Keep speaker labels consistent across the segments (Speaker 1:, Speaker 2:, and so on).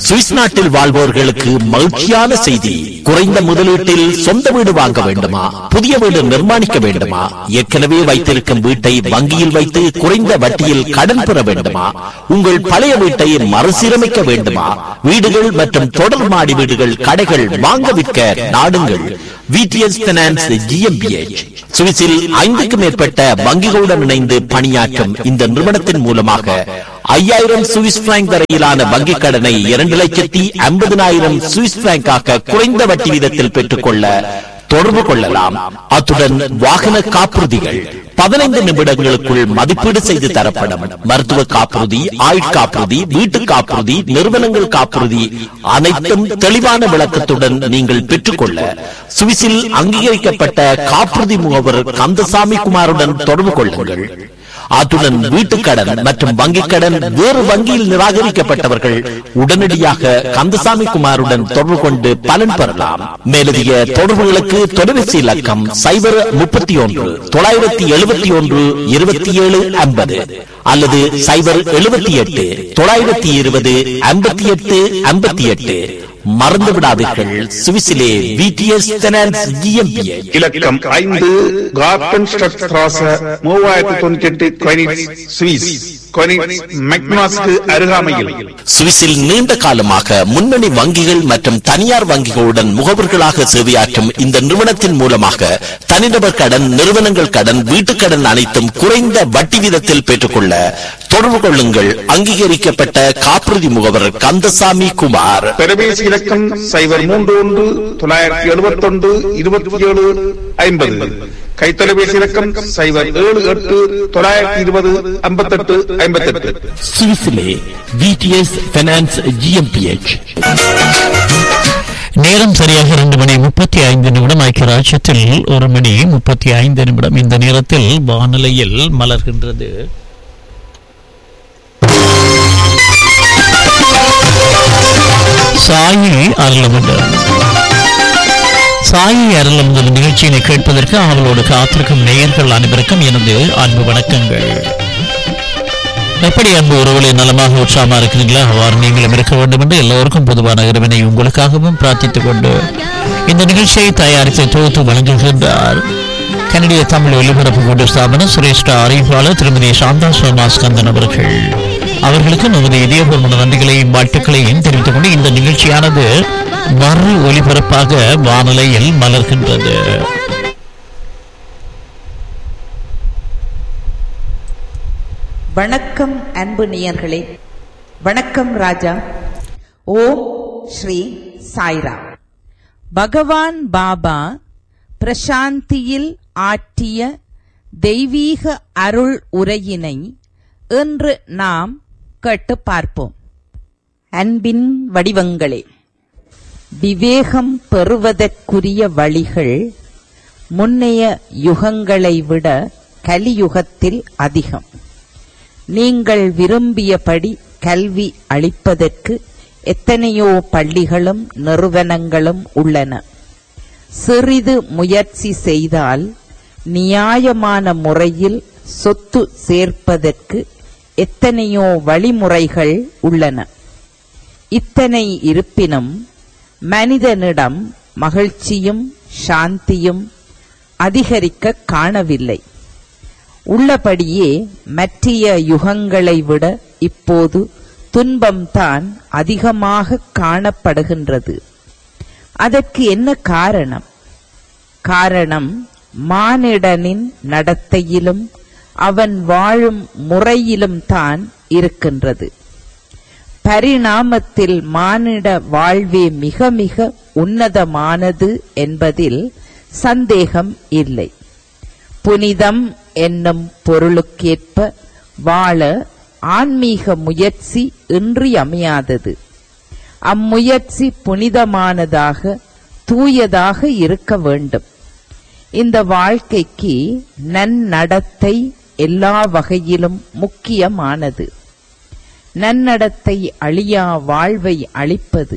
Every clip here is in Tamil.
Speaker 1: சுவிஸ் நாட்டில் வாழ்வோர்களுக்கு மகிழ்ச்சியான செய்தி குறைந்த முதலீட்டில் சொந்த வீடு வாங்க வேண்டுமா புதிய வீடு நிர்மாணிக்க வேண்டுமா ஏற்கனவே வைத்திருக்கும் வீட்டை வங்கியில் வைத்து குறைந்த வட்டியில் கடன் பெற வேண்டுமா உங்கள் பழைய வீட்டை மறுசீரமைக்க வேண்டுமா வீடுகள் மற்றும் தொடர் மாடி வீடுகள் கடைகள் வாங்க விற்க நாடுங்கள் விடிஎஸ் பினான்ஸ் ஜிஎம்பிஎச் சுவிஸில் ஐந்துக்கும் மேற்பட்ட வங்கிகளுடன் இணைந்து பணியாற்றும் இந்த நிறுவனத்தின் மூலமாக ஐயாயிரம் சுவிஸ் பிராங்க் வரையிலான வங்கிக் கடனை இரண்டு லட்சத்தி ஐம்பதினாயிரம் சுவிஸ் பிராங்காக குறைந்த வட்டி வீதத்தில் பெற்றுக்கொள்ள தொடர்பு கொள்ளலாம் அத்துடன் வாகன காப்புறுதிகள் பதினைந்து நிமிடங்களுக்குள் மதிப்பீடு செய்து தரப்படும் மருத்துவ காப்புறுதி ஆயுட்காப்புறுதி வீட்டு காப்புறுதி நிறுவனங்கள் காப்புறுதி அனைத்தும் தெளிவான விளக்கத்துடன் நீங்கள் பெற்றுக்கொள்ள சுவிஸில் அங்கீகரிக்கப்பட்ட காப்புறுதி முகவர் கந்தசாமி குமாருடன் தொடர்பு கொள்ளுங்கள் அத்துடன் வீட்டுக்கடன் மற்றும் வங்கிக் கடன் வேறு வங்கியில் நிராகரிக்கப்பட்டவர்கள் உடனடியாக கந்தசாமி குமாருடன் தொடர்பு கொண்டு பலன் பெறலாம் மேலதிக தொடர்புகளுக்கு தொலைபேசி இலக்கம் சைபர் முப்பத்தி ஒன்று தொள்ளாயிரத்தி எழுபத்தி ஒன்று இருபத்தி ஏழு ஐம்பது அல்லது சைபர் எழுபத்தி எட்டு தொள்ளாயிரத்தி இருபது ஐம்பத்தி எட்டு ஐம்பத்தி எட்டு மறந்து விடாதீர்கள் சுவிசிலே விடிஎஸ் ஃபைனான்ஸ் ஜிஎம்பிஏ
Speaker 2: இலக்கம் ஐந்து கார்டன் ஸ்ட்ராச மூவாயிரத்தி தொண்ணூத்தி எட்டு கொயினிட்ஸ் சுவிஸ் கொயினிட்ஸ் மெக்னாஸ்க்கு அருகாமையில்
Speaker 1: சுவிஸில் நீண்ட காலமாக முன்னணி வங்கிகள் மற்றும் தனியார் வங்கிகளுடன் முகவர்களாக சேவையாற்றும் இந்த நிறுவனத்தின் மூலமாக தனிநபர் கடன் நிறுவனங்கள் கடன் வீட்டுக் கடன் அனைத்தும் குறைந்த வட்டி வீதத்தில் பெற்றுக்கொள்ள தொடர்பு கொள்ளுங்கள் அங்கீகரிக்கப்பட்ட காப்புறுதி முகவர் கந்தசாமி குமார்
Speaker 2: தொலைபேசி இலக்கம் சைபர் மூன்று ஒன்று தொள்ளாயிரத்தி எழுபத்தி ஒன்று இருபத்தி ஏழு ஐம்பது கைத்தொலைபேசி இலக்கம் சைபர் ஏழு எட்டு தொள்ளாயிரத்தி இருபது ஐம்பத்தெட்டு ஐம்பத்தெட்டு
Speaker 1: சுவிஸிலே விடிஎஸ் ஃபைனான்ஸ் ஜிஎம்பிஎச்
Speaker 3: நேரம் சரியாக இரண்டு மணி முப்பத்தி ஐந்து நிமிடம் ஐக்கிய ராஜ்யத்தில் ஒரு மணி முப்பத்தி ஐந்து நிமிடம் இந்த நேரத்தில் வானிலையில் மலர்கின்றது சாயி அருளமுண்டு சாயி அருளமுதல் நிகழ்ச்சியினை கேட்பதற்கு அவளோடு காத்திருக்கும் நேயர்கள் அனைவருக்கும் எனது அன்பு வணக்கங்கள் எப்படி அன்பு உறவுகளை நலமாக உற்சாகமா இருக்கிறீங்களா அவ்வாறு நீங்களும் இருக்க வேண்டும் என்று எல்லோருக்கும் பொதுவான இறைவனை உங்களுக்காகவும் பிரார்த்தித்துக் கொண்டு இந்த நிகழ்ச்சியை தயாரித்து தொகுத்து வழங்குகின்றார் கனடிய தமிழ் ஒலிபரப்பு கூட்டு ஸ்தாபனம் சிரேஷ்ட அறிவிப்பாளர் திருமதி சாந்தா சோமாஸ்கந்தன் அவர்கள் அவர்களுக்கு நமது இதயபூர்வமான நன்றிகளையும் வாழ்த்துக்களையும் தெரிவித்துக் கொண்டு இந்த நிகழ்ச்சியானது மறு ஒலிபரப்பாக வானொலியில் மலர்கின்றது
Speaker 4: வணக்கம் அன்பு நேயர்களே வணக்கம் ராஜா ஓம் ஸ்ரீ சாய்ரா பகவான் பாபா பிரசாந்தியில் ஆற்றிய தெய்வீக அருள் உரையினை இன்று நாம் கேட்டு பார்ப்போம் அன்பின் வடிவங்களே விவேகம் பெறுவதற்குரிய வழிகள் முன்னைய யுகங்களை விட கலியுகத்தில் அதிகம் நீங்கள் விரும்பியபடி கல்வி அளிப்பதற்கு எத்தனையோ பள்ளிகளும் நிறுவனங்களும் உள்ளன சிறிது முயற்சி செய்தால் நியாயமான முறையில் சொத்து சேர்ப்பதற்கு எத்தனையோ வழிமுறைகள் உள்ளன இத்தனை இருப்பினும் மனிதனிடம் மகிழ்ச்சியும் சாந்தியும் அதிகரிக்க காணவில்லை உள்ளபடியே மற்றைய யுகங்களை விட இப்போது துன்பம்தான் அதிகமாக காணப்படுகின்றது அதற்கு என்ன காரணம் காரணம் மானிடனின் நடத்தையிலும் அவன் வாழும் முறையிலும் தான் இருக்கின்றது பரிணாமத்தில் மானிட வாழ்வே மிக மிக உன்னதமானது என்பதில் சந்தேகம் இல்லை புனிதம் என்னும் பொருளுக்கேற்ப வாழ ஆன்மீக முயற்சி இன்றியமையாதது அம்முயற்சி புனிதமானதாக தூயதாக இருக்க வேண்டும் இந்த வாழ்க்கைக்கு நன்னடத்தை எல்லா வகையிலும் முக்கியமானது நன்னடத்தை அழியா வாழ்வை அளிப்பது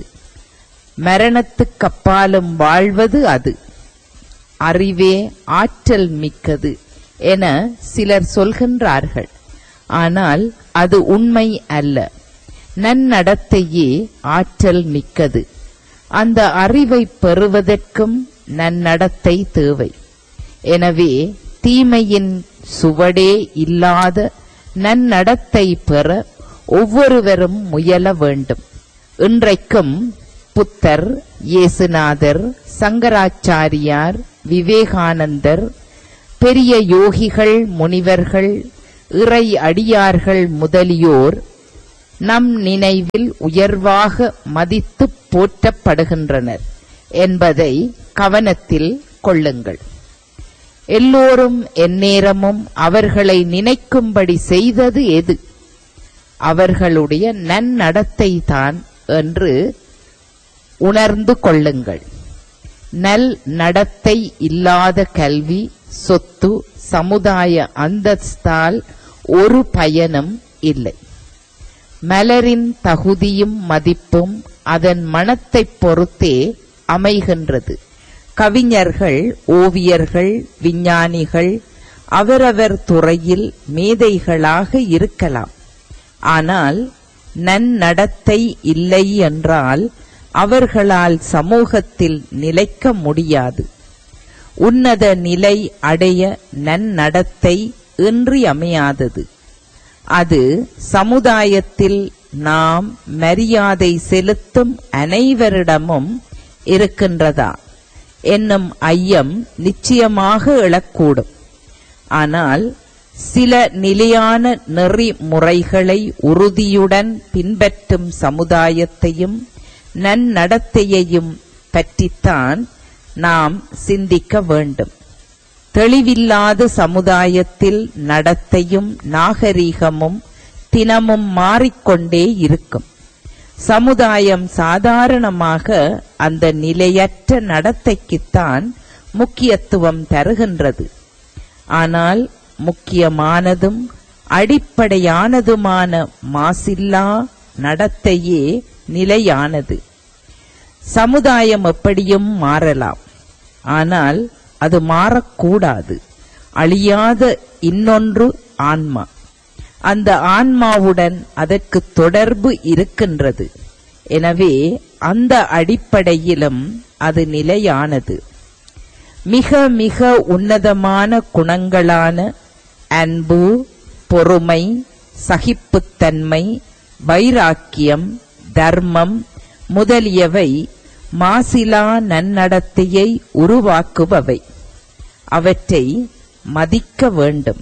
Speaker 4: மரணத்துக்கப்பாலும் வாழ்வது அது அறிவே ஆற்றல் மிக்கது என சிலர் சொல்கின்றார்கள் ஆனால் அது உண்மை அல்ல நன்னடத்தையே ஆற்றல் மிக்கது அந்த அறிவை பெறுவதற்கும் நன்னடத்தை தேவை எனவே தீமையின் சுவடே இல்லாத நன்னடத்தை பெற ஒவ்வொருவரும் முயல வேண்டும் இன்றைக்கும் புத்தர் இயேசுநாதர் சங்கராச்சாரியார் விவேகானந்தர் பெரிய யோகிகள் முனிவர்கள் இறை அடியார்கள் முதலியோர் நம் நினைவில் உயர்வாக மதித்து போற்றப்படுகின்றனர் என்பதை கவனத்தில் கொள்ளுங்கள் எல்லோரும் எந்நேரமும் அவர்களை நினைக்கும்படி செய்தது எது அவர்களுடைய நன்னடத்தை தான் என்று உணர்ந்து கொள்ளுங்கள் நல் நடத்தை இல்லாத கல்வி சொத்து சமுதாய அந்தஸ்தால் ஒரு பயனும் இல்லை மலரின் தகுதியும் மதிப்பும் அதன் மனத்தைப் பொறுத்தே அமைகின்றது கவிஞர்கள் ஓவியர்கள் விஞ்ஞானிகள் அவரவர் துறையில் மேதைகளாக இருக்கலாம் ஆனால் நன்னடத்தை இல்லை என்றால் அவர்களால் சமூகத்தில் நிலைக்க முடியாது உன்னத நிலை அடைய நன்னடத்தை இன்றியமையாதது அது சமுதாயத்தில் நாம் மரியாதை செலுத்தும் அனைவரிடமும் இருக்கின்றதா என்னும் ஐயம் நிச்சயமாக எழக்கூடும் ஆனால் சில நிலையான நெறிமுறைகளை உறுதியுடன் பின்பற்றும் சமுதாயத்தையும் நன்னடத்தையையும் பற்றித்தான் நாம் சிந்திக்க வேண்டும் தெளிவில்லாத சமுதாயத்தில் நடத்தையும் நாகரீகமும் தினமும் மாறிக்கொண்டே இருக்கும் சமுதாயம் சாதாரணமாக அந்த நிலையற்ற நடத்தைக்குத்தான் முக்கியத்துவம் தருகின்றது ஆனால் முக்கியமானதும் அடிப்படையானதுமான மாசில்லா நடத்தையே நிலையானது சமுதாயம் எப்படியும் மாறலாம் ஆனால் அது மாறக்கூடாது அழியாத இன்னொன்று ஆன்மா அந்த ஆன்மாவுடன் அதற்கு தொடர்பு இருக்கின்றது எனவே அந்த அடிப்படையிலும் அது நிலையானது மிக மிக உன்னதமான குணங்களான அன்பு பொறுமை சகிப்புத்தன்மை வைராக்கியம் தர்மம் முதலியவை மாசிலா நன்னடத்தையை உருவாக்குபவை அவற்றை மதிக்க வேண்டும்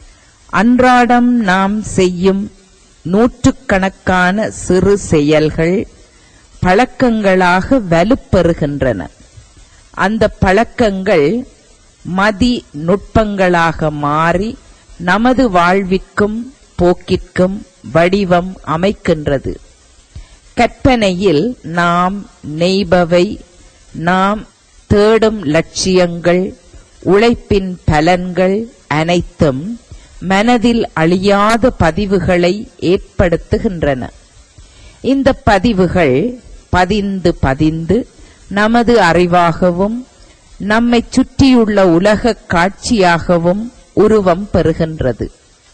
Speaker 4: அன்றாடம் நாம் செய்யும் நூற்றுக்கணக்கான சிறு செயல்கள் பழக்கங்களாக வலுப்பெறுகின்றன அந்த பழக்கங்கள் மதி நுட்பங்களாக மாறி நமது வாழ்விற்கும் போக்கிற்கும் வடிவம் அமைக்கின்றது கற்பனையில் நாம் நெய்பவை நாம் தேடும் லட்சியங்கள் உழைப்பின் பலன்கள் அனைத்தும் மனதில் அழியாத பதிவுகளை ஏற்படுத்துகின்றன இந்த பதிவுகள் பதிந்து பதிந்து நமது அறிவாகவும் நம்மை சுற்றியுள்ள உலக காட்சியாகவும் உருவம் பெறுகின்றது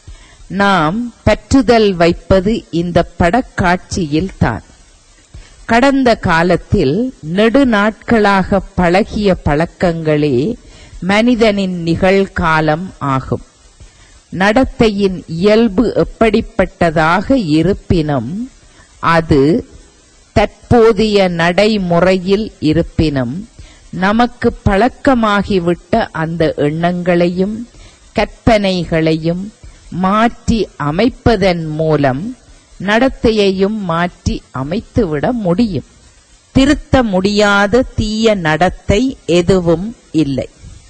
Speaker 4: நாம் பற்றுதல் வைப்பது இந்த படக்காட்சியில் தான் கடந்த காலத்தில் நெடுநாட்களாக பழகிய பழக்கங்களே மனிதனின் நிகழ்காலம் ஆகும் நடத்தையின் இயல்பு எப்படிப்பட்டதாக இருப்பினும் அது தற்போதைய நடைமுறையில் இருப்பினும் நமக்கு பழக்கமாகிவிட்ட அந்த எண்ணங்களையும் கற்பனைகளையும் மாற்றி அமைப்பதன் மூலம் நடத்தையையும் மாற்றி அமைத்துவிட முடியும் திருத்த முடியாத தீய நடத்தை எதுவும் இல்லை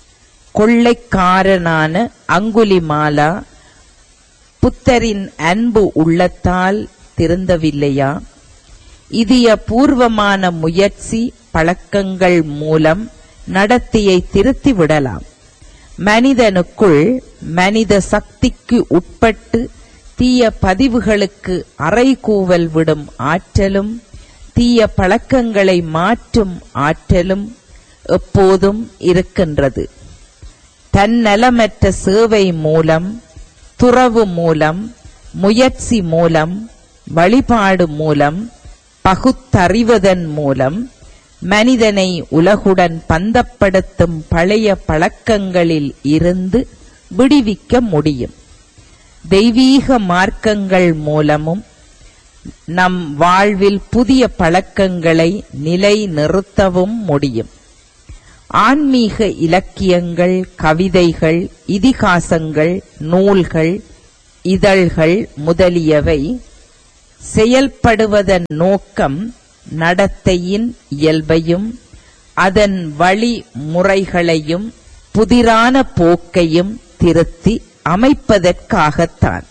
Speaker 4: கொள்ளைக்காரனான அங்குலிமாலா புத்தரின் அன்பு உள்ளத்தால் திருந்தவில்லையா இதய பூர்வமான முயற்சி பழக்கங்கள் மூலம் நடத்தையை திருத்தி விடலாம் மனிதனுக்குள் மனித சக்திக்கு உட்பட்டு தீய பதிவுகளுக்கு அறைகூவல் விடும் ஆற்றலும் தீய பழக்கங்களை மாற்றும் ஆற்றலும் எப்போதும் இருக்கின்றது தன்னலமற்ற சேவை மூலம் துறவு மூலம் முயற்சி மூலம் வழிபாடு மூலம் பகுத்தறிவதன் மூலம் மனிதனை உலகுடன் பந்தப்படுத்தும் பழைய பழக்கங்களில் இருந்து விடுவிக்க முடியும் தெய்வீக மார்க்கங்கள் மூலமும் நம் வாழ்வில் புதிய பழக்கங்களை நிலை நிறுத்தவும் முடியும் ஆன்மீக இலக்கியங்கள் கவிதைகள் இதிகாசங்கள் நூல்கள் இதழ்கள் முதலியவை செயல்படுவதன் நோக்கம் நடத்தையின் இயல்பையும் அதன் வழிமுறைகளையும் புதிரான போக்கையும் திருத்தி அமைப்பதற்காகத்தான்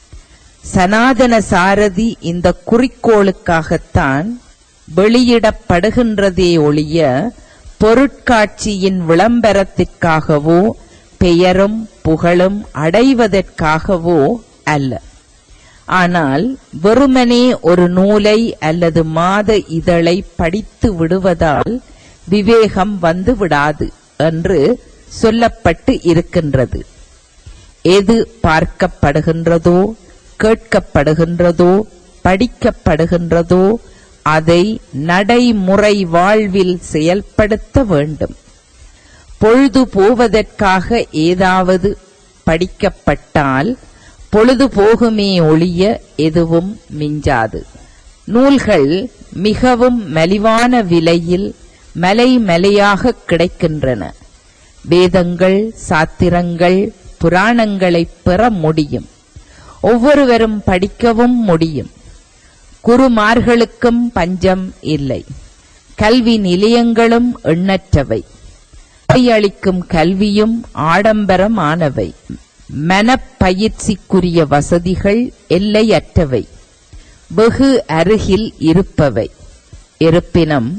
Speaker 4: சனாதன சாரதி இந்த குறிக்கோளுக்காகத்தான் வெளியிடப்படுகின்றதே ஒழிய பொருட்காட்சியின் விளம்பரத்திற்காகவோ பெயரும் புகழும் அடைவதற்காகவோ அல்ல ஆனால் வெறுமனே ஒரு நூலை அல்லது மாத இதழை படித்து விடுவதால் விவேகம் வந்து விடாது என்று சொல்லப்பட்டு இருக்கின்றது எது பார்க்கப்படுகின்றதோ கேட்கப்படுகின்றதோ படிக்கப்படுகின்றதோ அதை நடைமுறை வாழ்வில் செயல்படுத்த வேண்டும் பொழுது போவதற்காக ஏதாவது படிக்கப்பட்டால் பொழுது போகுமே ஒழிய எதுவும் மிஞ்சாது நூல்கள் மிகவும் மலிவான விலையில் மலை மலையாக கிடைக்கின்றன வேதங்கள் சாத்திரங்கள் புராணங்களை பெற முடியும் ஒவ்வொருவரும் படிக்கவும் முடியும் குருமார்களுக்கும் பஞ்சம் இல்லை கல்வி நிலையங்களும் எண்ணற்றவை அளிக்கும் கல்வியும் ஆடம்பரமானவை மனப்பயிற்சிக்குரிய வசதிகள் எல்லையற்றவை வெகு அருகில் இருப்பவை இருப்பினும்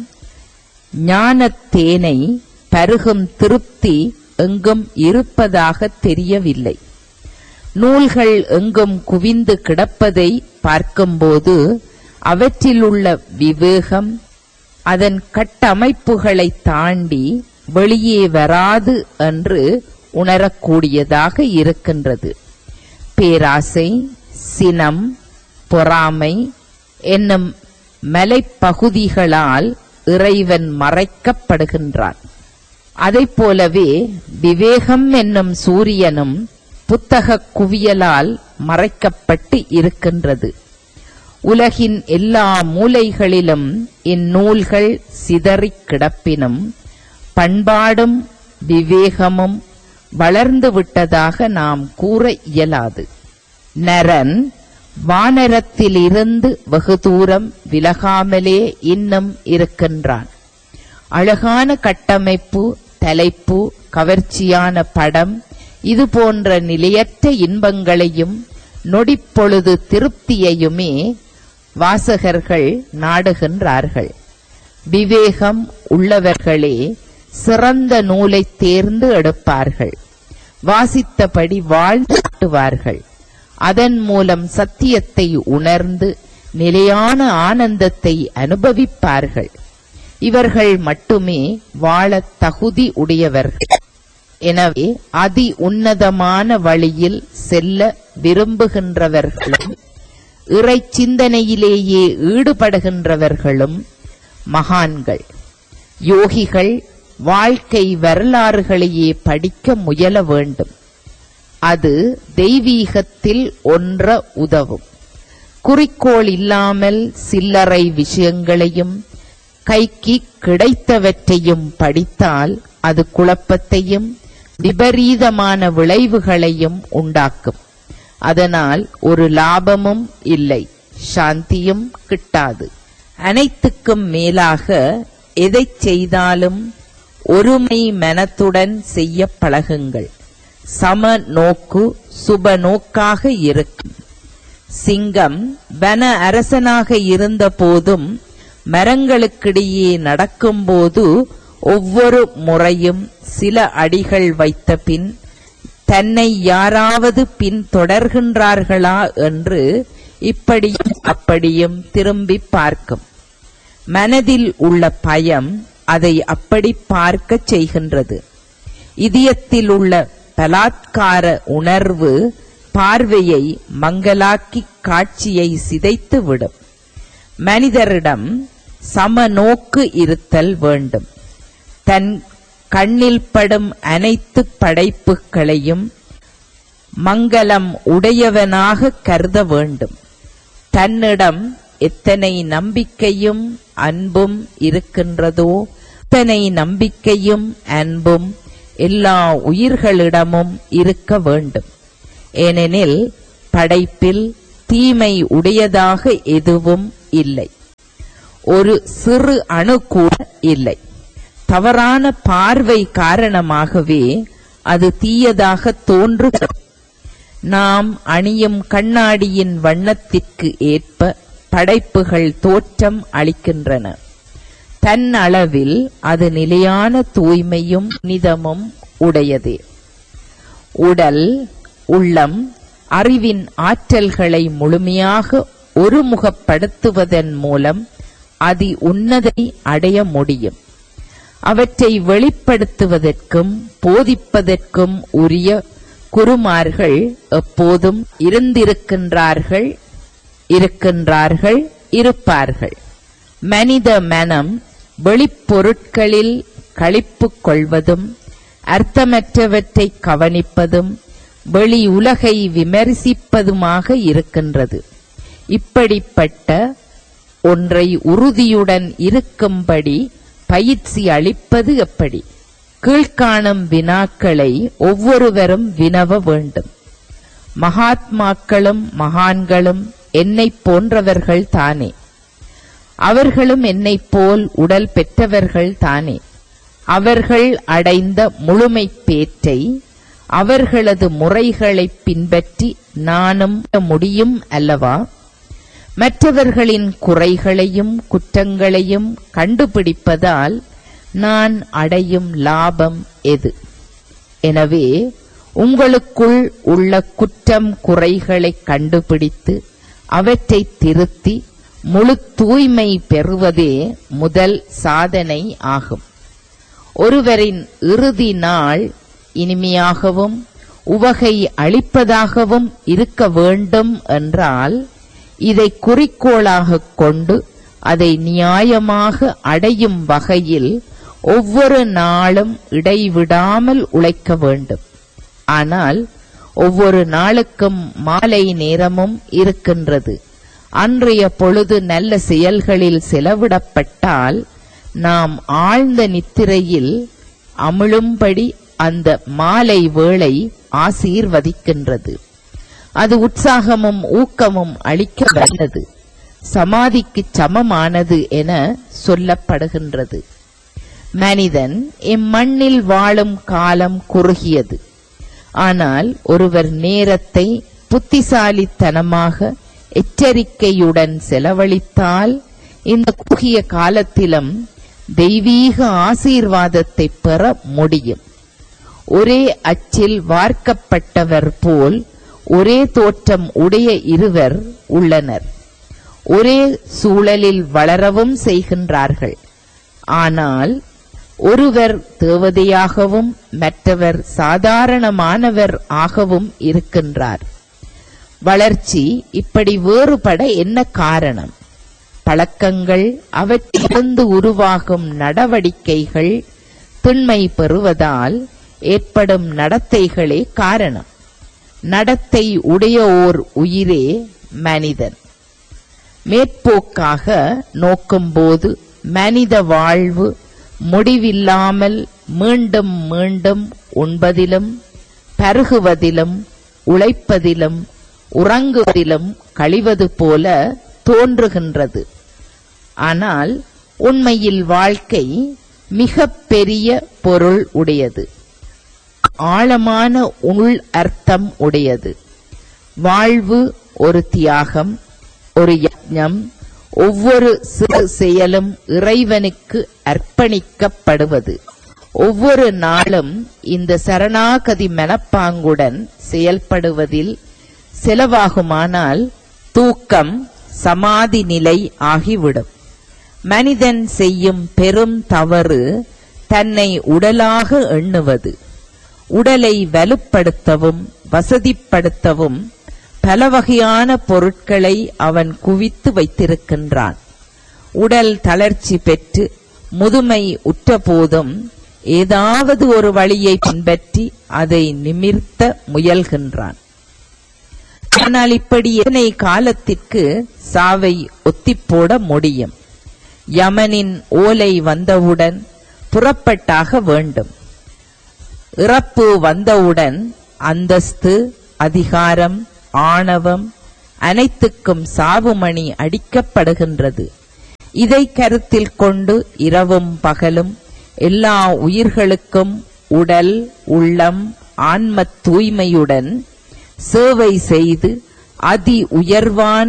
Speaker 4: ஞானத்தேனை பருகும் திருப்தி எங்கும் இருப்பதாக தெரியவில்லை நூல்கள் எங்கும் குவிந்து கிடப்பதை பார்க்கும்போது அவற்றிலுள்ள விவேகம் அதன் கட்டமைப்புகளை தாண்டி வெளியே வராது என்று உணரக்கூடியதாக இருக்கின்றது பேராசை சினம் பொறாமை என்னும் மலைப்பகுதிகளால் இறைவன் மறைக்கப்படுகின்றான் அதைப் போலவே விவேகம் என்னும் சூரியனும் புத்தகக் குவியலால் மறைக்கப்பட்டு இருக்கின்றது உலகின் எல்லா மூலைகளிலும் இந்நூல்கள் சிதறிக் கிடப்பினும் பண்பாடும் விவேகமும் வளர்ந்து விட்டதாக நாம் கூற இயலாது நரன் வானரத்திலிருந்து வெகு தூரம் விலகாமலே இன்னும் இருக்கின்றான் அழகான கட்டமைப்பு தலைப்பு கவர்ச்சியான படம் இது போன்ற நிலையற்ற இன்பங்களையும் நொடிப்பொழுது திருப்தியையுமே வாசகர்கள் நாடுகின்றார்கள் விவேகம் உள்ளவர்களே சிறந்த நூலை தேர்ந்து எடுப்பார்கள் வாசித்தபடி வாழ்ந்து காட்டுவார்கள் அதன் மூலம் சத்தியத்தை உணர்ந்து நிலையான ஆனந்தத்தை அனுபவிப்பார்கள் இவர்கள் மட்டுமே வாழத் தகுதி உடையவர்கள் எனவே அதி உன்னதமான வழியில் செல்ல விரும்புகின்றவர்களும் இறை சிந்தனையிலேயே ஈடுபடுகின்றவர்களும் மகான்கள் யோகிகள் வாழ்க்கை வரலாறுகளையே படிக்க முயல வேண்டும் அது தெய்வீகத்தில் ஒன்ற உதவும் குறிக்கோள் இல்லாமல் சில்லறை விஷயங்களையும் கைக்கு கிடைத்தவற்றையும் படித்தால் அது குழப்பத்தையும் விபரீதமான விளைவுகளையும் உண்டாக்கும் அதனால் ஒரு லாபமும் இல்லை சாந்தியும் கிட்டாது அனைத்துக்கும் மேலாக எதைச் செய்தாலும் ஒருமை மனத்துடன் செய்ய பழகுங்கள் சம நோக்கு சுப நோக்காக இருக்கும் சிங்கம் வன அரசனாக இருந்த போதும் மரங்களுக்கிடையே நடக்கும்போது ஒவ்வொரு முறையும் சில அடிகள் வைத்த பின் தன்னை யாராவது பின் தொடர்கின்றார்களா என்று இப்படியும் அப்படியும் திரும்பி பார்க்கும் மனதில் உள்ள பயம் அதை அப்படி பார்க்கச் செய்கின்றது இதயத்தில் உள்ள பலாத்கார உணர்வு பார்வையை மங்கலாக்கி காட்சியை சிதைத்து விடும் மனிதரிடம் சமநோக்கு இருத்தல் வேண்டும் தன் கண்ணில் படும் அனைத்து படைப்புகளையும் மங்களம் உடையவனாக கருத வேண்டும் தன்னிடம் எத்தனை நம்பிக்கையும் அன்பும் இருக்கின்றதோ அத்தனை நம்பிக்கையும் அன்பும் எல்லா உயிர்களிடமும் இருக்க வேண்டும் ஏனெனில் படைப்பில் தீமை உடையதாக எதுவும் இல்லை ஒரு சிறு அணு கூட இல்லை தவறான பார்வை காரணமாகவே அது தீயதாக தோன்றுகிறது நாம் அணியும் கண்ணாடியின் வண்ணத்திற்கு ஏற்ப படைப்புகள் தோற்றம் அளிக்கின்றன தன் அளவில் அது நிலையான தூய்மையும் நிதமும் உடையதே உடல் உள்ளம் அறிவின் ஆற்றல்களை முழுமையாக ஒருமுகப்படுத்துவதன் மூலம் அதி உன்னதை அடைய முடியும் அவற்றை வெளிப்படுத்துவதற்கும் போதிப்பதற்கும் உரிய குருமார்கள் எப்போதும் இருந்திருக்கின்றார்கள் இருக்கின்றார்கள் இருப்பார்கள் மனித மனம் வெளிப்பொருட்களில் களிப்பு கொள்வதும் அர்த்தமற்றவற்றை கவனிப்பதும் வெளி உலகை விமர்சிப்பதுமாக இருக்கின்றது இப்படிப்பட்ட ஒன்றை உறுதியுடன் இருக்கும்படி பயிற்சி அளிப்பது எப்படி கீழ்காணும் வினாக்களை ஒவ்வொருவரும் வினவ வேண்டும் மகாத்மாக்களும் மகான்களும் என்னைப் போன்றவர்கள் தானே அவர்களும் என்னைப் போல் உடல் பெற்றவர்கள் தானே அவர்கள் அடைந்த முழுமை பேற்றை அவர்களது முறைகளைப் பின்பற்றி நானும் முடியும் அல்லவா மற்றவர்களின் குறைகளையும் குற்றங்களையும் கண்டுபிடிப்பதால் நான் அடையும் லாபம் எது எனவே உங்களுக்குள் உள்ள குற்றம் குறைகளைக் கண்டுபிடித்து அவற்றை திருத்தி முழு தூய்மை பெறுவதே முதல் சாதனை ஆகும் ஒருவரின் இறுதி நாள் இனிமையாகவும் உவகை அளிப்பதாகவும் இருக்க வேண்டும் என்றால் இதை குறிக்கோளாகக் கொண்டு அதை நியாயமாக அடையும் வகையில் ஒவ்வொரு நாளும் இடைவிடாமல் உழைக்க வேண்டும் ஆனால் ஒவ்வொரு நாளுக்கும் மாலை நேரமும் இருக்கின்றது அன்றைய பொழுது நல்ல செயல்களில் செலவிடப்பட்டால் நாம் ஆழ்ந்த நித்திரையில் அமிழும்படி அந்த மாலை வேளை ஆசீர்வதிக்கின்றது அது உற்சாகமும் ஊக்கமும் அளிக்க வல்லது சமாதிக்கு சமமானது என சொல்லப்படுகின்றது மனிதன் இம்மண்ணில் வாழும் காலம் குறுகியது ஆனால் ஒருவர் நேரத்தை புத்திசாலித்தனமாக எச்சரிக்கையுடன் செலவழித்தால் இந்த குறுகிய காலத்திலும் தெய்வீக ஆசீர்வாதத்தை பெற முடியும் ஒரே அச்சில் வார்க்கப்பட்டவர் போல் ஒரே தோற்றம் உடைய இருவர் உள்ளனர் ஒரே சூழலில் வளரவும் செய்கின்றார்கள் ஆனால் ஒருவர் தேவதையாகவும் மற்றவர் சாதாரணமானவர் ஆகவும் இருக்கின்றார் வளர்ச்சி இப்படி வேறுபட என்ன காரணம் பழக்கங்கள் அவற்றிலிருந்து உருவாகும் நடவடிக்கைகள் திண்மை பெறுவதால் ஏற்படும் நடத்தைகளே காரணம் நடத்தை உடைய ஓர் உயிரே மனிதன் மேற்போக்காக நோக்கும்போது மனித வாழ்வு முடிவில்லாமல் மீண்டும் மீண்டும் உண்பதிலும் பருகுவதிலும் உழைப்பதிலும் உறங்குவதிலும் கழிவது போல தோன்றுகின்றது ஆனால் உண்மையில் வாழ்க்கை மிக பெரிய பொருள் உடையது ஆழமான உள் அர்த்தம் உடையது வாழ்வு ஒரு தியாகம் ஒரு யஜ்ஞம் ஒவ்வொரு சிறு செயலும் இறைவனுக்கு அர்ப்பணிக்கப்படுவது ஒவ்வொரு நாளும் இந்த சரணாகதி மனப்பாங்குடன் செயல்படுவதில் செலவாகுமானால் தூக்கம் சமாதி நிலை ஆகிவிடும் மனிதன் செய்யும் பெரும் தவறு தன்னை உடலாக எண்ணுவது உடலை வலுப்படுத்தவும் வசதிப்படுத்தவும் பல வகையான பொருட்களை அவன் குவித்து வைத்திருக்கின்றான் உடல் தளர்ச்சி பெற்று முதுமை உற்றபோதும் ஏதாவது ஒரு வழியை பின்பற்றி அதை நிமிர்த்த முயல்கின்றான் ஆனால் இப்படி எத்தனை காலத்திற்கு சாவை ஒத்திப்போட முடியும் யமனின் ஓலை வந்தவுடன் புறப்பட்டாக வேண்டும் இறப்பு வந்தவுடன் அந்தஸ்து அதிகாரம் ஆணவம் அனைத்துக்கும் சாவுமணி அடிக்கப்படுகின்றது இதை கருத்தில் கொண்டு இரவும் பகலும் எல்லா உயிர்களுக்கும் உடல் உள்ளம் ஆன்ம தூய்மையுடன் சேவை செய்து அதி உயர்வான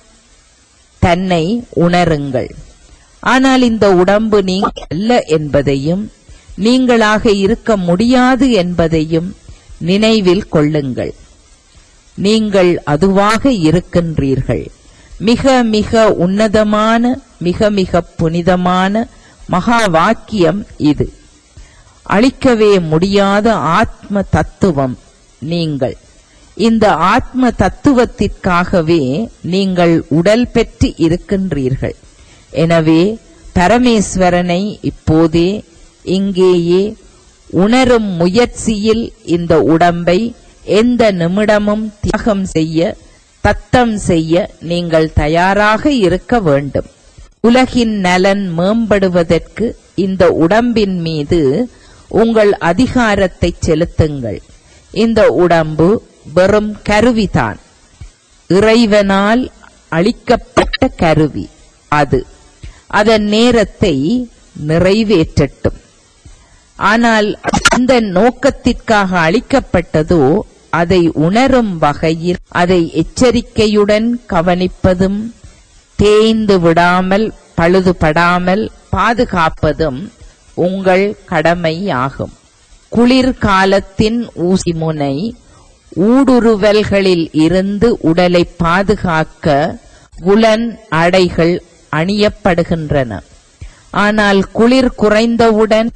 Speaker 4: தன்னை உணருங்கள் ஆனால் இந்த உடம்பு நீங்கள் அல்ல என்பதையும் நீங்களாக இருக்க முடியாது என்பதையும் நினைவில் கொள்ளுங்கள் நீங்கள் அதுவாக இருக்கின்றீர்கள் மிக மிக உன்னதமான மிக மிக புனிதமான மகா வாக்கியம் இது அழிக்கவே முடியாத ஆத்ம தத்துவம் நீங்கள் இந்த ஆத்ம தத்துவத்திற்காகவே நீங்கள் உடல் பெற்று இருக்கின்றீர்கள் எனவே பரமேஸ்வரனை இப்போதே இங்கேயே உணரும் முயற்சியில் இந்த உடம்பை எந்த நிமிடமும் தியாகம் செய்ய தத்தம் செய்ய நீங்கள் தயாராக இருக்க வேண்டும் உலகின் நலன் மேம்படுவதற்கு இந்த உடம்பின் மீது உங்கள் அதிகாரத்தை செலுத்துங்கள் இந்த உடம்பு வெறும் கருவிதான் இறைவனால் அளிக்கப்பட்ட கருவி அது அதன் நேரத்தை நிறைவேற்றட்டும் ஆனால் அந்த நோக்கத்திற்காக அளிக்கப்பட்டதோ அதை உணரும் வகையில் அதை எச்சரிக்கையுடன் கவனிப்பதும் தேய்ந்து விடாமல் பழுதுபடாமல் பாதுகாப்பதும் உங்கள் கடமையாகும் குளிர்காலத்தின் ஊசி முனை ஊடுருவல்களில் இருந்து உடலை பாதுகாக்க உலன் அடைகள் அணியப்படுகின்றன ஆனால் குளிர் குறைந்தவுடன்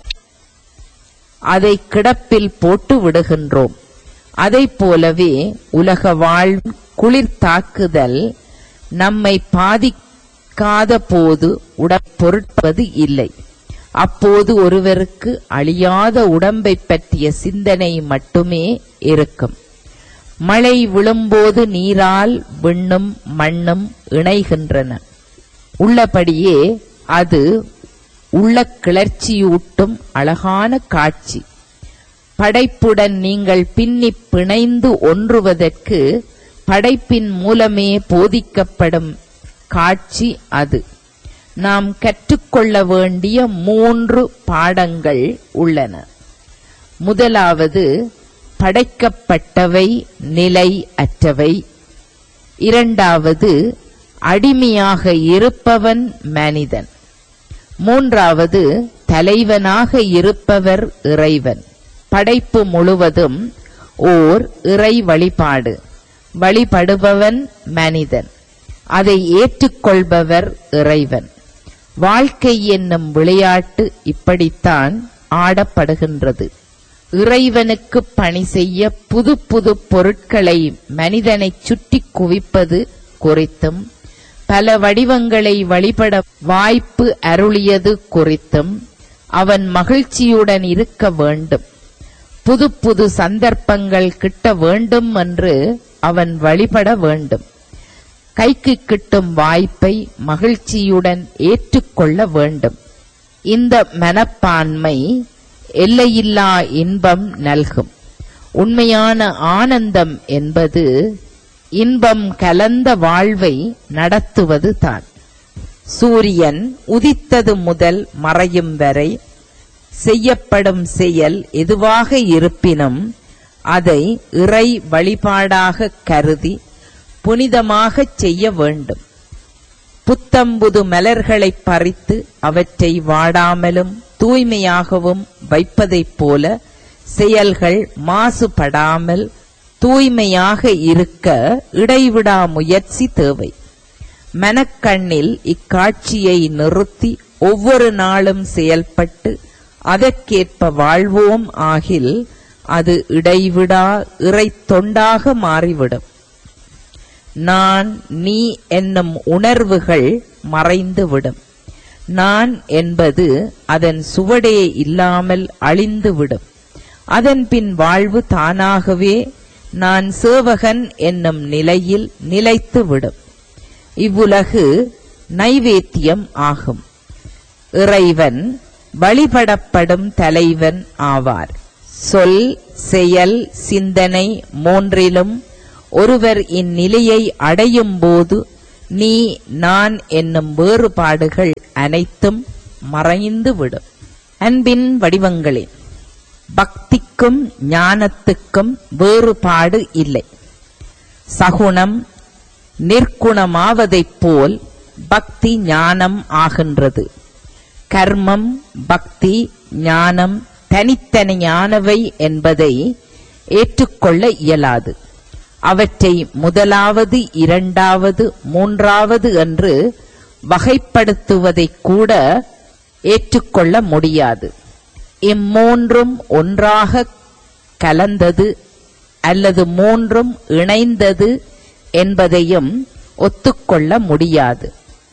Speaker 4: அதை கிடப்பில் போட்டு விடுகின்றோம் அதைப் போலவே உலக வாழ்வு குளிர் தாக்குதல் நம்மை பாதிக்காத போது உடல் பொருட்பது இல்லை அப்போது ஒருவருக்கு அழியாத உடம்பை பற்றிய சிந்தனை மட்டுமே இருக்கும் மழை விழும்போது நீரால் விண்ணும் மண்ணும் இணைகின்றன உள்ளபடியே அது உள்ள கிளர்ச்சியூட்டும் அழகான காட்சி படைப்புடன் நீங்கள் பின்னி பிணைந்து ஒன்றுவதற்கு படைப்பின் மூலமே போதிக்கப்படும் காட்சி அது நாம் கற்றுக்கொள்ள வேண்டிய மூன்று பாடங்கள் உள்ளன முதலாவது படைக்கப்பட்டவை நிலை அற்றவை இரண்டாவது அடிமையாக இருப்பவன் மனிதன் மூன்றாவது தலைவனாக இருப்பவர் இறைவன் படைப்பு முழுவதும் ஓர் இறை வழிபாடு வழிபடுபவன் மனிதன் அதை ஏற்றுக்கொள்பவர் இறைவன் வாழ்க்கை என்னும் விளையாட்டு இப்படித்தான் ஆடப்படுகின்றது இறைவனுக்கு பணி செய்ய புது புது பொருட்களை மனிதனைச் சுற்றி குவிப்பது குறித்தும் பல வடிவங்களை வழிபட வாய்ப்பு அருளியது குறித்தும் அவன் மகிழ்ச்சியுடன் இருக்க வேண்டும் புது புது சந்தர்ப்பங்கள் கிட்ட வேண்டும் என்று அவன் வழிபட வேண்டும் கைக்கு கிட்டும் வாய்ப்பை மகிழ்ச்சியுடன் ஏற்றுக்கொள்ள வேண்டும் இந்த மனப்பான்மை எல்லையில்லா இன்பம் நல்கும் உண்மையான ஆனந்தம் என்பது இன்பம் கலந்த வாழ்வை நடத்துவது தான் சூரியன் உதித்தது முதல் மறையும் வரை செய்யப்படும் செயல் எதுவாக இருப்பினும் அதை இறை வழிபாடாக கருதி புனிதமாகச் செய்ய வேண்டும் புத்தம்புது மலர்களைப் பறித்து அவற்றை வாடாமலும் தூய்மையாகவும் வைப்பதைப் போல செயல்கள் மாசுபடாமல் தூய்மையாக இருக்க இடைவிடா முயற்சி தேவை மனக்கண்ணில் இக்காட்சியை நிறுத்தி ஒவ்வொரு நாளும் செயல்பட்டு அதற்கேற்ப வாழ்வோம் ஆகில் அது இடைவிடா இறை தொண்டாக மாறிவிடும் நான் நீ என்னும் உணர்வுகள் மறைந்துவிடும் நான் என்பது அதன் சுவடே இல்லாமல் அழிந்துவிடும் அதன் பின் வாழ்வு தானாகவே நான் சேவகன் என்னும் நிலையில் நிலைத்துவிடும் இவ்வுலகு நைவேத்தியம் ஆகும் இறைவன் வழிபடப்படும் தலைவன் ஆவார் சொல் செயல் சிந்தனை மூன்றிலும் ஒருவர் இந்நிலையை அடையும் போது நீ நான் என்னும் வேறுபாடுகள் அனைத்தும் மறைந்துவிடும் அன்பின் வடிவங்களே பக்திக்கும் ஞானத்துக்கும் வேறுபாடு இல்லை சகுணம் நிற்குணமாவதைப் போல் பக்தி ஞானம் ஆகின்றது கர்மம் பக்தி ஞானம் தனித்தனியானவை என்பதை ஏற்றுக்கொள்ள இயலாது அவற்றை முதலாவது இரண்டாவது மூன்றாவது என்று வகைப்படுத்துவதை கூட ஏற்றுக்கொள்ள முடியாது இம்மூன்றும் ஒன்றாக கலந்தது அல்லது மூன்றும் இணைந்தது என்பதையும் ஒத்துக்கொள்ள முடியாது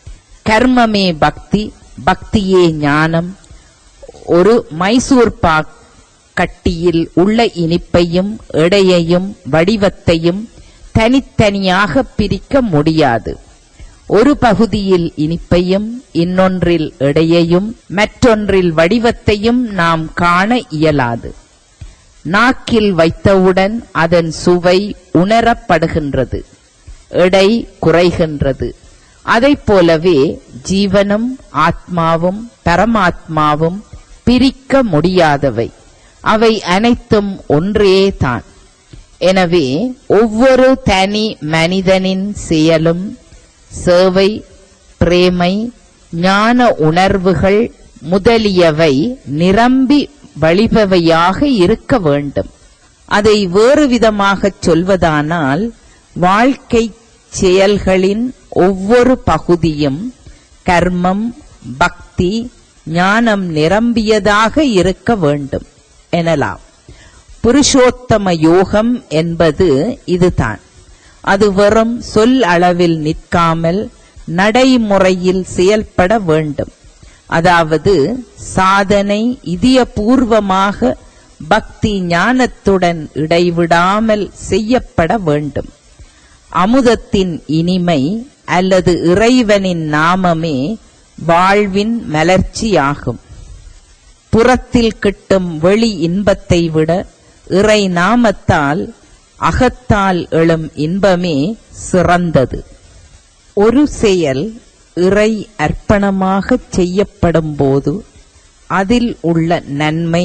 Speaker 4: கர்மமே பக்தி பக்தியே ஞானம் ஒரு மைசூர் பாக் கட்டியில் உள்ள இனிப்பையும் எடையையும் வடிவத்தையும் தனித்தனியாக பிரிக்க முடியாது ஒரு பகுதியில் இனிப்பையும் இன்னொன்றில் எடையையும் மற்றொன்றில் வடிவத்தையும் நாம் காண இயலாது நாக்கில் வைத்தவுடன் அதன் சுவை உணரப்படுகின்றது எடை குறைகின்றது அதைப் போலவே ஜீவனும் ஆத்மாவும் பரமாத்மாவும் பிரிக்க முடியாதவை அவை அனைத்தும் ஒன்றே தான் எனவே ஒவ்வொரு தனி மனிதனின் செயலும் சேவை பிரேமை ஞான உணர்வுகள் முதலியவை நிரம்பி வழிபவையாக இருக்க வேண்டும் அதை வேறு விதமாகச் சொல்வதானால் வாழ்க்கை செயல்களின் ஒவ்வொரு பகுதியும் கர்மம் பக்தி ஞானம் நிரம்பியதாக இருக்க வேண்டும் எனலாம் புருஷோத்தம யோகம் என்பது இதுதான் அது வெறும் சொல் அளவில் நிற்காமல் நடைமுறையில் செயல்பட வேண்டும் அதாவது சாதனை இதயபூர்வமாக பக்தி ஞானத்துடன் இடைவிடாமல் செய்யப்பட வேண்டும் அமுதத்தின் இனிமை அல்லது இறைவனின் நாமமே வாழ்வின் மலர்ச்சியாகும் புறத்தில் கிட்டும் வெளி இன்பத்தை விட இறை நாமத்தால் அகத்தால் எழும் இன்பமே சிறந்தது ஒரு செயல் இறை அர்ப்பணமாகச் செய்யப்படும் போது அதில் உள்ள நன்மை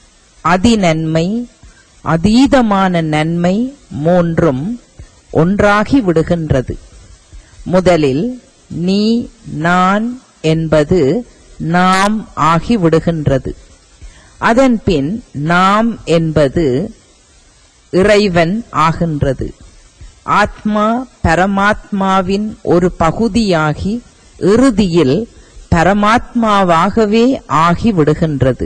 Speaker 4: அதிநன்மை அதீதமான நன்மை மூன்றும் ஒன்றாகி விடுகின்றது முதலில் நீ நான் என்பது நாம் ஆகி விடுகின்றது அதன்பின் நாம் என்பது இறைவன் ஆகின்றது ஆத்மா பரமாத்மாவின் ஒரு பகுதியாகி இறுதியில் பரமாத்மாவாகவே ஆகி விடுகின்றது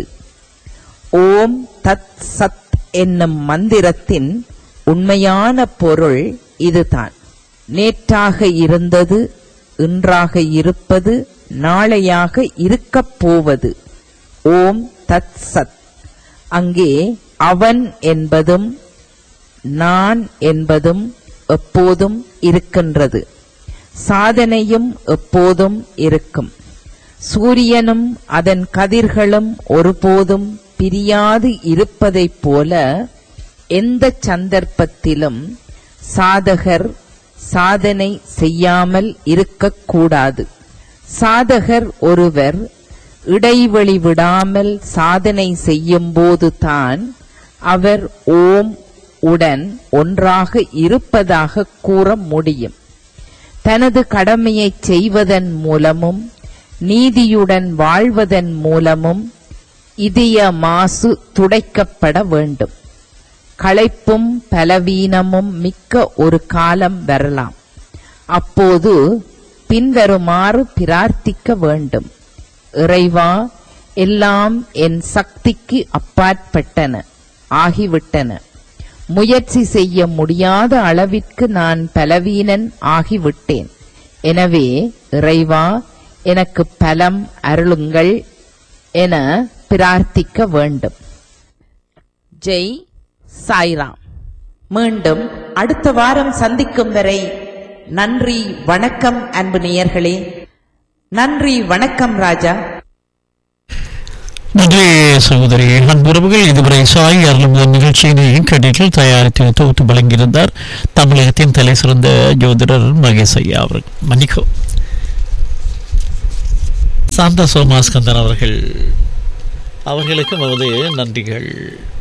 Speaker 4: ஓம் தத் சத் என்னும் மந்திரத்தின் உண்மையான பொருள் இதுதான் நேற்றாக இருந்தது இன்றாக இருப்பது நாளையாக இருக்கப் போவது ஓம் தத் சத் அங்கே அவன் என்பதும் நான் என்பதும் எப்போதும் இருக்கின்றது சாதனையும் எப்போதும் இருக்கும் சூரியனும் அதன் கதிர்களும் ஒருபோதும் பிரியாது இருப்பதைப் போல எந்த சந்தர்ப்பத்திலும் சாதகர் சாதனை செய்யாமல் இருக்கக்கூடாது சாதகர் ஒருவர் இடைவெளி விடாமல் சாதனை செய்யும்போது தான் அவர் ஓம் உடன் ஒன்றாக இருப்பதாக கூற முடியும் தனது கடமையைச் செய்வதன் மூலமும் நீதியுடன் வாழ்வதன் மூலமும் இதய மாசு துடைக்கப்பட வேண்டும் களைப்பும் பலவீனமும் மிக்க ஒரு காலம் வரலாம் அப்போது பின்வருமாறு பிரார்த்திக்க வேண்டும் இறைவா எல்லாம் என் சக்திக்கு அப்பாற்பட்டன ஆகிவிட்டன முயற்சி செய்ய முடியாத அளவிற்கு நான் பலவீனன் ஆகிவிட்டேன் எனவே இறைவா எனக்கு பலம் அருளுங்கள் என பிரார்த்திக்க வேண்டும் ஜெய் சாய்ராம் மீண்டும் அடுத்த வாரம் சந்திக்கும் வரை நன்றி வணக்கம் அன்பு நேயர்களே நன்றி வணக்கம் ராஜா
Speaker 3: நன்றி சகோதரி அன்புறவுகள் இதுவரை சாய் அருளும் நிகழ்ச்சியினை கேட்டீர்கள் தயாரித்து தொகுத்து வழங்கியிருந்தார் தமிழகத்தின் தலை சிறந்த ஜோதிடர் மகேஷ் ஐயா அவர்கள் மன்னிக்கோ சாந்தா சோமாஸ்கந்தன் அவர்கள் அவர்களுக்கும் நமது நன்றிகள்